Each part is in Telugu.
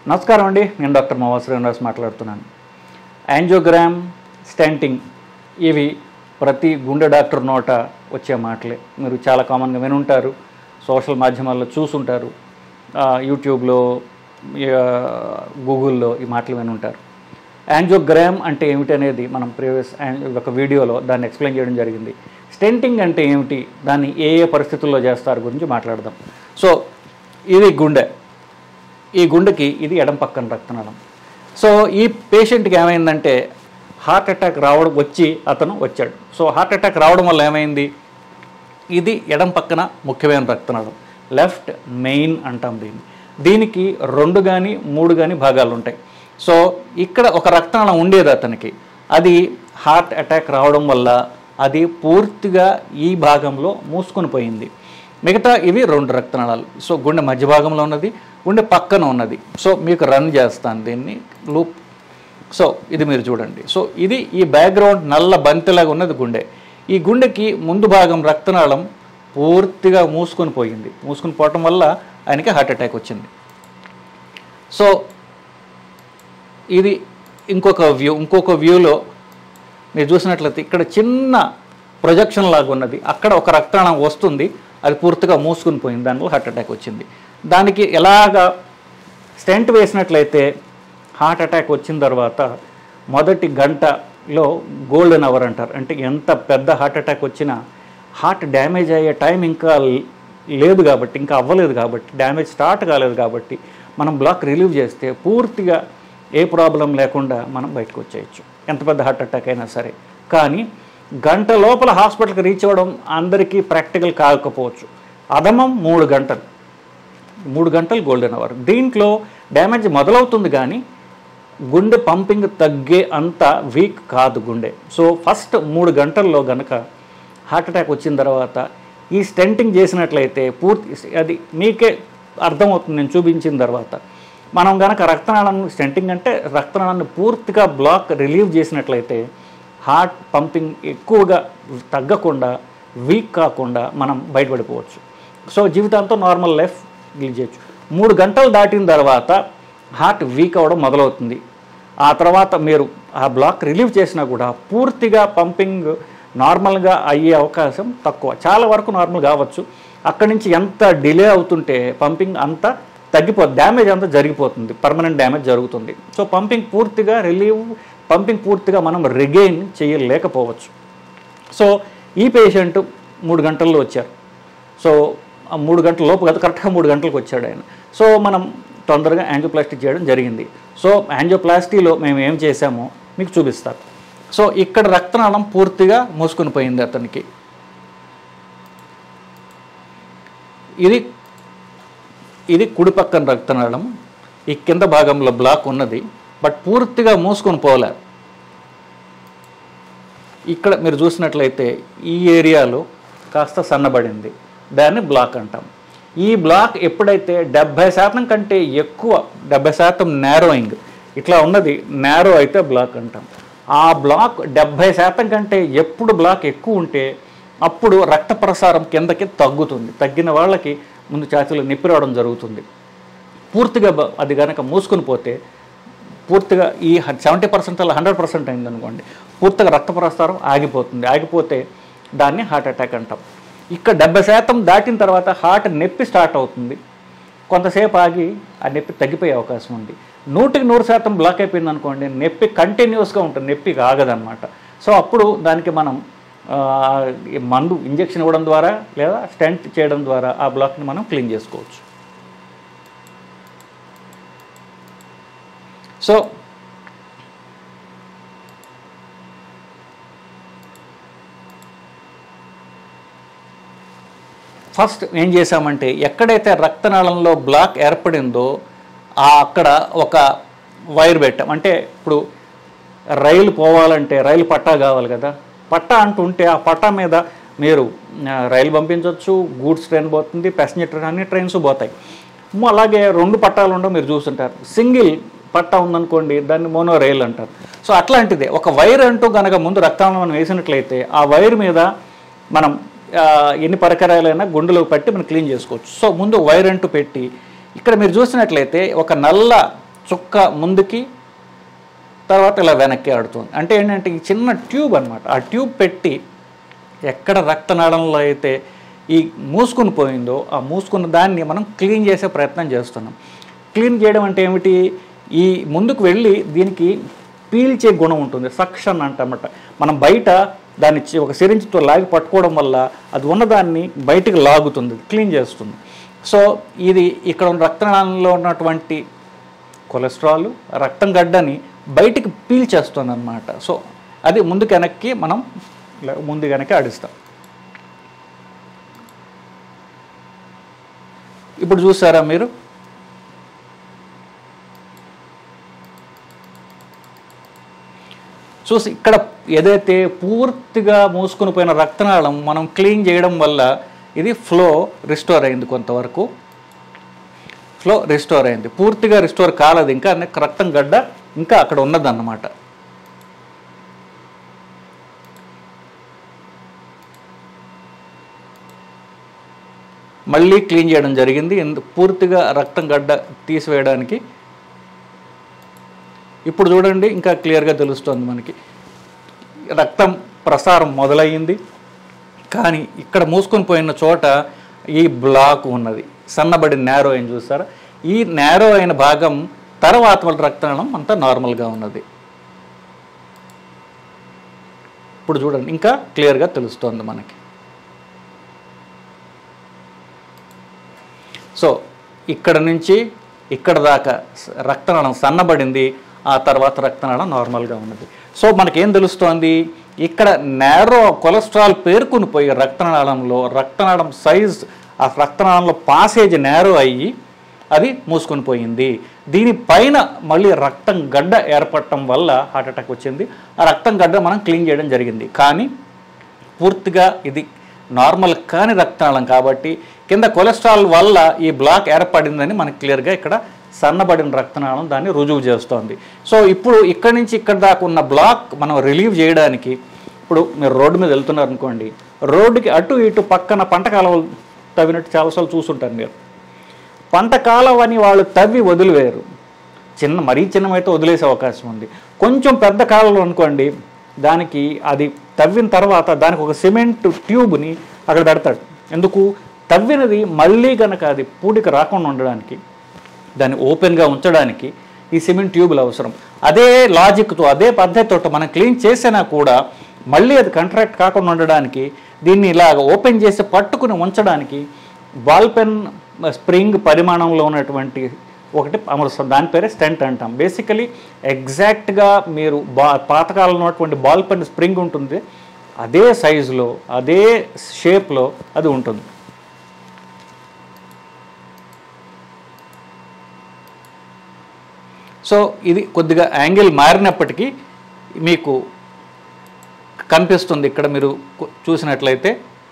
నమస్కారం అండి నేను డాక్టర్ మోవా శ్రీనివాస్ మాట్లాడుతున్నాను యాంజియోగ్రామ్ స్టెంటింగ్ ఇవి ప్రతి గుండె డాక్టర్ నోట వచ్చే మాటలే మీరు చాలా కామన్గా వినుంటారు సోషల్ మాధ్యమాల్లో చూసుంటారు ఆ, యూట్యూబ్లో ఆ, గూగుల్లో ఈ మాటలు వినుంటారు యాంజియోగ్రామ్ అంటే ఏమిటి అనేది మనం ప్రీవియస్ ఒక వీడియోలో దాన్ని ఎక్స్ప్లెయిన్ చేయడం జరిగింది స్టెంటింగ్ అంటే ఏమిటి దాన్ని ఏ ఏ పరిస్థితుల్లో చేస్తారు గురించి మాట్లాడదాం సో ఇది గుండె ఈ గుండెకి ఇది ఎడం పక్కన రక్తనాళం సో ఈ పేషెంట్కి ఏమైందంటే హార్ట్ అటాక్ రావడం వచ్చి అతను వచ్చాడు సో హార్ట్ అటాక్ రావడం వల్ల ఏమైంది ఇది ఎడం పక్కన ముఖ్యమైన రక్తనాళం లెఫ్ట్ మెయిన్ అంటాం దీన్ని దీనికి రెండు కానీ మూడు కానీ భాగాలు ఉంటాయి సో ఇక్కడ ఒక రక్తనాళం ఉండేది అతనికి అది హార్ట్ అటాక్ రావడం వల్ల అది పూర్తిగా ఈ భాగంలో మూసుకొని పోయింది మిగతా ఇవి రెండు రక్తనాళాలు సో గుండె మధ్య భాగంలో ఉన్నది గుండె పక్కన ఉన్నది సో మీకు రన్ చేస్తాను దీన్ని లూప్ సో ఇది మీరు చూడండి సో ఇది ఈ బ్యాక్గ్రౌండ్ నల్ల బంతిలాగా ఉన్నది గుండె ఈ గుండెకి ముందు భాగం రక్తనాళం పూర్తిగా మూసుకొని పోయింది మూసుకొని పోవటం వల్ల ఆయనకి హార్ట్ అటాక్ వచ్చింది సో ఇది ఇంకొక వ్యూ ఇంకొక వ్యూలో మీరు చూసినట్లయితే ఇక్కడ చిన్న ప్రొజెక్షన్ లాగా ఉన్నది అక్కడ ఒక రక్తనాళం వస్తుంది అది పూర్తిగా మూసుకుని పోయింది దానివల్ల హార్ట్ అటాక్ వచ్చింది దానికి ఎలాగా స్టెంట్ వేసినట్లయితే హార్ట్ అటాక్ వచ్చిన తర్వాత మొదటి గంటలో గోల్డెన్ అవర్ అంటారు అంటే ఎంత పెద్ద హార్ట్ అటాక్ వచ్చినా హార్ట్ డ్యామేజ్ అయ్యే టైం ఇంకా లేదు కాబట్టి ఇంకా అవ్వలేదు కాబట్టి డ్యామేజ్ స్టార్ట్ కాలేదు కాబట్టి మనం బ్లాక్ రిలీవ్ చేస్తే పూర్తిగా ఏ ప్రాబ్లం లేకుండా మనం బయటకు వచ్చేయచ్చు ఎంత పెద్ద హార్ట్ అటాక్ అయినా సరే కానీ గంట లోపల హాస్పిటల్కి రీచ్ అవ్వడం అందరికీ ప్రాక్టికల్ కాకపోవచ్చు అదమం మూడు గంటలు మూడు గంటలు గోల్డెన్ అవర్ దీంట్లో డ్యామేజ్ మొదలవుతుంది కానీ గుండె పంపింగ్ తగ్గే అంత వీక్ కాదు గుండె సో ఫస్ట్ మూడు గంటల్లో గనక హార్ట్ అటాక్ వచ్చిన తర్వాత ఈ స్టెంటింగ్ చేసినట్లయితే పూర్తి అది మీకే అర్థమవుతుంది నేను చూపించిన తర్వాత మనం గనక రక్తనాళం స్టెంటింగ్ అంటే రక్తనాళాన్ని పూర్తిగా బ్లాక్ రిలీవ్ చేసినట్లయితే హార్ట్ పంపింగ్ ఎక్కువగా తగ్గకుండా వీక్ కాకుండా మనం బయటపడిపోవచ్చు సో జీవితాంతం నార్మల్ లైఫ్ లీడ్ చేయొచ్చు మూడు గంటలు దాటిన తర్వాత హార్ట్ వీక్ అవ్వడం మొదలవుతుంది ఆ తర్వాత మీరు ఆ బ్లాక్ రిలీవ్ చేసినా కూడా పూర్తిగా పంపింగ్ నార్మల్గా అయ్యే అవకాశం తక్కువ చాలా వరకు నార్మల్ కావచ్చు అక్కడి నుంచి ఎంత డిలే అవుతుంటే పంపింగ్ అంత తగ్గిపోతుంది డ్యామేజ్ అంతా జరిగిపోతుంది పర్మనెంట్ డ్యామేజ్ జరుగుతుంది సో పంపింగ్ పూర్తిగా రిలీవ్ పంపింగ్ పూర్తిగా మనం రిగైన్ చేయలేకపోవచ్చు సో ఈ పేషెంట్ మూడు గంటల్లో వచ్చారు సో ఆ మూడు గంటల లోపు కదా కరెక్ట్గా మూడు గంటలకు వచ్చాడు ఆయన సో మనం తొందరగా యాంజియోప్లాస్టిక్ చేయడం జరిగింది సో యాంజియోప్లాస్టీలో మేము ఏం చేసామో మీకు చూపిస్తాను సో ఇక్కడ రక్తనాళం పూర్తిగా మూసుకొని పోయింది అతనికి ఇది ఇది కుడి పక్కన రక్తనాళం ఈ కింద భాగంలో బ్లాక్ ఉన్నది బట్ పూర్తిగా మూసుకొని పోలే ఇక్కడ మీరు చూసినట్లయితే ఈ ఏరియాలో కాస్త సన్నబడింది దాన్ని బ్లాక్ అంటాం ఈ బ్లాక్ ఎప్పుడైతే డెబ్భై శాతం కంటే ఎక్కువ డెబ్భై శాతం నేరోయింగ్ ఇట్లా ఉన్నది నేరో అయితే బ్లాక్ అంటాం ఆ బ్లాక్ డెబ్భై శాతం కంటే ఎప్పుడు బ్లాక్ ఎక్కువ ఉంటే అప్పుడు రక్త ప్రసారం కిందకి తగ్గుతుంది తగ్గిన వాళ్ళకి ముందు ఛాతీలో నొప్పి రావడం జరుగుతుంది పూర్తిగా బ- అది కనుక మూసుకొని పోతే పూర్తిగా ఈ సెవెంటీ పర్సెంట్ అలా హండ్రెడ్ పర్సెంట్ అయింది అనుకోండి పూర్తిగా రక్త ప్రసారం ఆగిపోతుంది ఆగిపోతే దాన్ని హార్ట్ అటాక్ అంటాం ఇక్కడ డెబ్బై శాతం దాటిన తర్వాత హార్ట్ నొప్పి స్టార్ట్ అవుతుంది కొంతసేపు ఆగి ఆ నొప్పి తగ్గిపోయే అవకాశం ఉంది నూటికి నూరు శాతం బ్లాక్ అయిపోయింది అనుకోండి నొప్పి కంటిన్యూస్గా ఉంటుంది నొప్పి ఆగదనమాట సో అప్పుడు దానికి మనం ఆ, ఈ మందు ఇంజెక్షన్ ఇవ్వడం ద్వారా లేదా స్టెంట్ చేయడం ద్వారా ఆ బ్లాక్ని మనం క్లీన్ చేసుకోవచ్చు సో ఫస్ట్ ఏం చేశామంటే ఎక్కడైతే రక్తనాళంలో బ్లాక్ ఏర్పడిందో ఆ అక్కడ ఒక వైర్ పెట్టాం అంటే ఇప్పుడు రైలు పోవాలంటే రైలు పట్టా కావాలి కదా పట్టా అంటుంటే ఆ పట్టా మీద మీరు ఆ, రైలు పంపించవచ్చు గూడ్స్ ట్రైన్ పోతుంది ప్యాసింజర్ ట్రైన్ అన్ని ట్రైన్స్ పోతాయి మ- అలాగే రెండు పట్టాలు ఉండవు మీరు చూస్తుంటారు సింగిల్ పట్టా ఉందనుకోండి దాన్ని మోనో రైల్ అంటారు సో అట్లాంటిదే ఒక వైర్ అంటూ కనుక ముందు రక్తాలను మనం వేసినట్లయితే ఆ వైర్ మీద మనం ఆ, ఎన్ని పరికరాలైనా గుండెలో పెట్టి మనం క్లీన్ చేసుకోవచ్చు సో ముందు వైర్ అంటూ పెట్టి ఇక్కడ మీరు చూసినట్లయితే ఒక నల్ల చుక్క ముందుకి తర్వాత ఇలా వెనక్కి ఆడుతుంది అంటే ఏంటంటే ఈ చిన్న ట్యూబ్ అనమాట ఆ ట్యూబ్ పెట్టి ఎక్కడ రక్తనాళంలో అయితే ఈ మూసుకుని పోయిందో ఆ మూసుకున్న దాన్ని మనం క్లీన్ చేసే ప్రయత్నం చేస్తున్నాం క్లీన్ చేయడం అంటే ఏమిటి ఈ ముందుకు వెళ్ళి దీనికి పీల్చే గుణం ఉంటుంది సక్షన్ అంటమాట మనం బయట దాన్ని చి- ఒక సిరింజ్తో లాగి పట్టుకోవడం వల్ల అది ఉన్నదాన్ని బయటికి లాగుతుంది క్లీన్ చేస్తుంది సో ఇది ఇక్కడ ఉన్న రక్తనాళంలో ఉన్నటువంటి కొలెస్ట్రాల్ రక్తం గడ్డని బయటికి పీల్చేస్తుంది అనమాట సో అది ముందుకు వెనక్కి మనం ఇలా ముందు వెనక్కి ఆడిస్తాం ఇప్పుడు చూసారా మీరు చూసి ఇక్కడ ఏదైతే పూర్తిగా మూసుకుని పోయిన రక్తనాళం మనం క్లీన్ చేయడం వల్ల ఇది ఫ్లో రిస్టోర్ అయింది కొంతవరకు ఫ్లో రిస్టోర్ అయింది పూర్తిగా రిస్టోర్ కాలేదు ఇంకా అన్ని- రక్తం గడ్డ ఇంకా అక్కడ ఉన్నదన్నమాట మళ్ళీ క్లీన్ చేయడం జరిగింది ఎందు- పూర్తిగా రక్తం గడ్డ తీసివేయడానికి ఇప్పుడు చూడండి ఇంకా క్లియర్గా తెలుస్తుంది మనకి రక్తం ప్రసారం మొదలయ్యింది కానీ ఇక్కడ మూసుకొని పోయిన చోట ఈ బ్లాక్ ఉన్నది సన్నబడి నేరో అయిన చూస్తారా ఈ నేరో అయిన భాగం తర్వాత వాళ్ళ రక్తనాళం అంతా నార్మల్గా ఉన్నది ఇప్పుడు చూడండి ఇంకా క్లియర్గా తెలుస్తోంది మనకి సో ఇక్కడ నుంచి ఇక్కడ దాకా స- రక్తనాళం సన్నబడింది ఆ తర్వాత రక్తనాళం నార్మల్గా ఉన్నది సో మనకేం తెలుస్తోంది ఇక్కడ నేరో కొలెస్ట్రాల్ పేర్కొని పోయి రక్తనాళంలో రక్తనాళం సైజ్ ఆ రక్తనాళంలో పాసేజ్ నేరో అయ్యి అది మూసుకొని పోయింది దీనిపైన మళ్ళీ రక్తం గడ్డ ఏర్పడటం వల్ల హార్ట్ అటాక్ వచ్చింది ఆ రక్తం గడ్డ మనం క్లీన్ చేయడం జరిగింది కానీ పూర్తిగా ఇది నార్మల్ కాని రక్తనాళం కాబట్టి కింద కొలెస్ట్రాల్ వల్ల ఈ బ్లాక్ ఏర్పడిందని మనకి క్లియర్గా ఇక్కడ సన్నబడిన రక్తనాళం దాన్ని రుజువు చేస్తోంది సో ఇప్పుడు ఇక్కడి నుంచి ఇక్కడ దాకా ఉన్న బ్లాక్ మనం రిలీవ్ చేయడానికి ఇప్పుడు మీరు రోడ్డు మీద వెళ్తున్నారు అనుకోండి రోడ్డుకి అటు ఇటు పక్కన పంట కాలువలు తవ్వినట్టు చాలాసార్లు చూసుంటారు మీరు పంట కాలం అని వాళ్ళు తవ్వి వదిలివేయరు చిన్న మరీ చిన్నమైతే వదిలేసే అవకాశం ఉంది కొంచెం పెద్ద కాలంలో అనుకోండి దానికి అది తవ్విన తర్వాత దానికి ఒక సిమెంట్ ట్యూబ్ని అక్కడ పెడతాడు ఎందుకు తవ్వినది మళ్ళీ కనుక అది పూడికి రాకుండా ఉండడానికి దాన్ని ఓపెన్గా ఉంచడానికి ఈ సిమెంట్ ట్యూబులు అవసరం అదే లాజిక్తో అదే పద్ధతితో మనం క్లీన్ చేసినా కూడా మళ్ళీ అది కంట్రాక్ట్ కాకుండా ఉండడానికి దీన్ని ఇలాగ ఓపెన్ చేసి పట్టుకుని ఉంచడానికి బాల్ పెన్ స్ప్రింగ్ పరిమాణంలో ఉన్నటువంటి ఒకటి అమరుస్తాం దాని పేరే స్టెంట్ అంటాం బేసికలీ ఎగ్జాక్ట్గా మీరు బా పాతకాలంలో ఉన్నటువంటి బాల్ పెన్ స్ప్రింగ్ ఉంటుంది అదే సైజులో అదే షేప్లో అది ఉంటుంది సో ఇది కొద్దిగా యాంగిల్ మారినప్పటికీ మీకు కనిపిస్తుంది ఇక్కడ మీరు కు- చూసినట్లయితే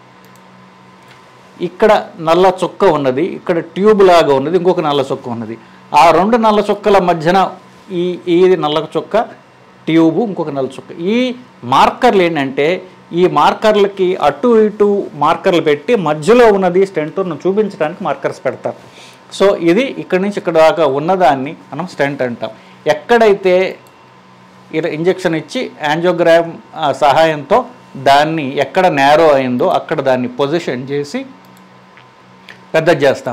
ఇక్కడ నల్ల చొక్క ఉన్నది ఇక్కడ ట్యూబ్ లాగా ఉన్నది ఇంకొక నల్ల చొక్క ఉన్నది ఆ రెండు నల్ల చొక్కల మధ్యన ఈ ఈ నల్ల చొక్క ట్యూబ్ ఇంకొక నల్ల చొక్క ఈ మార్కర్లు ఏంటంటే ఈ మార్కర్లకి అటు ఇటు మార్కర్లు పెట్టి మధ్యలో ఉన్నది స్టెంట్ను చూపించడానికి మార్కర్స్ పెడతారు సో ఇది ఇక్కడి నుంచి ఇక్కడ దాకా ఉన్నదాన్ని మనం స్టెంట్ అంటాం ఎక్కడైతే ఇలా ఇంజెక్షన్ ఇచ్చి యాంజియోగ్రామ్ ఆ, సహాయంతో దాన్ని ఎక్కడ నేరో అయిందో అక్కడ దాన్ని పొజిషన్ చేసి పెద్ద చేస్తాం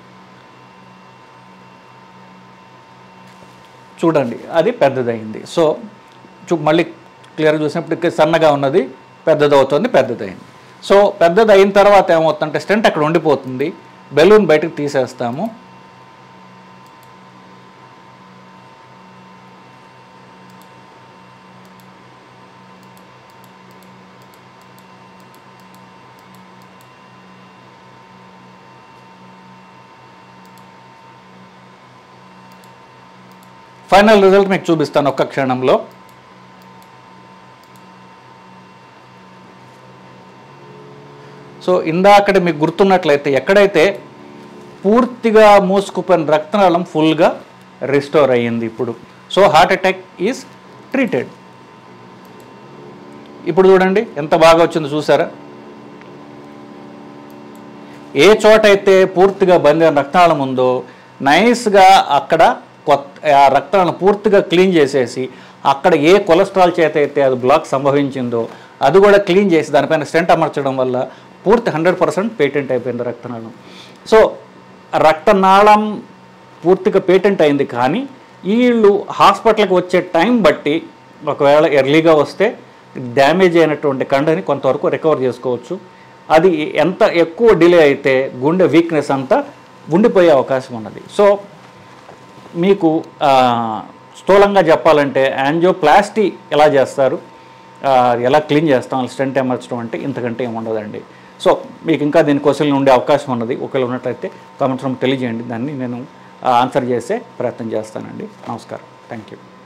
చూడండి అది పెద్దదైంది సో చూ మళ్ళీ క్లియర్గా చూసినప్పుడు ఇక్కడ సన్నగా ఉన్నది పెద్దదవుతుంది పెద్దదైంది సో పెద్దది అయిన తర్వాత ఏమవుతుందంటే స్టెంట్ అక్కడ ఉండిపోతుంది బెలూన్ బయటకు తీసేస్తాము ఫైనల్ రిజల్ట్ మీకు చూపిస్తాను ఒక్క క్షణంలో సో ఇందాకడ మీకు గుర్తున్నట్లయితే ఎక్కడైతే పూర్తిగా మూసుకుపోయిన రక్తనాళం ఫుల్గా రిస్టోర్ అయ్యింది ఇప్పుడు so heart attack is treated ఇప్పుడు చూడండి ఎంత బాగా వచ్చిందో చూసారా ఏ చోట అయితే పూర్తిగా బందిన రక్తనాళం ఉందో నైస్గా అక్కడ కొత్త ఆ రక్తాలను పూర్తిగా క్లీన్ చేసేసి అక్కడ ఏ కొలెస్ట్రాల్ చేత అయితే అది బ్లాక్ సంభవించిందో అది కూడా క్లీన్ చేసి దానిపైన స్టెంట్ అమర్చడం వల్ల పూర్తి హండ్రెడ్ పర్సెంట్ పేటెంట్ అయిపోయింది రక్తనాళం సో రక్తనాళం పూర్తిగా పేటెంట్ అయింది కానీ వీళ్ళు హాస్పిటల్కి వచ్చే టైం బట్టి ఒకవేళ ఎర్లీగా వస్తే డ్యామేజ్ అయినటువంటి కండని కొంతవరకు రికవర్ చేసుకోవచ్చు అది ఎంత ఎక్కువ డిలే అయితే గుండె వీక్నెస్ అంతా ఉండిపోయే అవకాశం ఉన్నది సో మీకు ఆ, స్థూలంగా చెప్పాలంటే యాంజియోప్లాస్టీ ఎలా చేస్తారు ఆ, ఎలా క్లీన్ చేస్తాం స్టెంట్ ఎమర్చడం అంటే ఇంతకంటే ఏముండదండి సో మీకు ఇంకా దీని క్వశ్చన్లు ఉండే అవకాశం ఉన్నది ఒకవేళ ఉన్నట్లయితే కామెంట్స్ రూమ్ తెలియజేయండి దాన్ని నేను ఆన్సర్ చేసే ప్రయత్నం చేస్తానండి నమస్కారం థ్యాంక్ యూ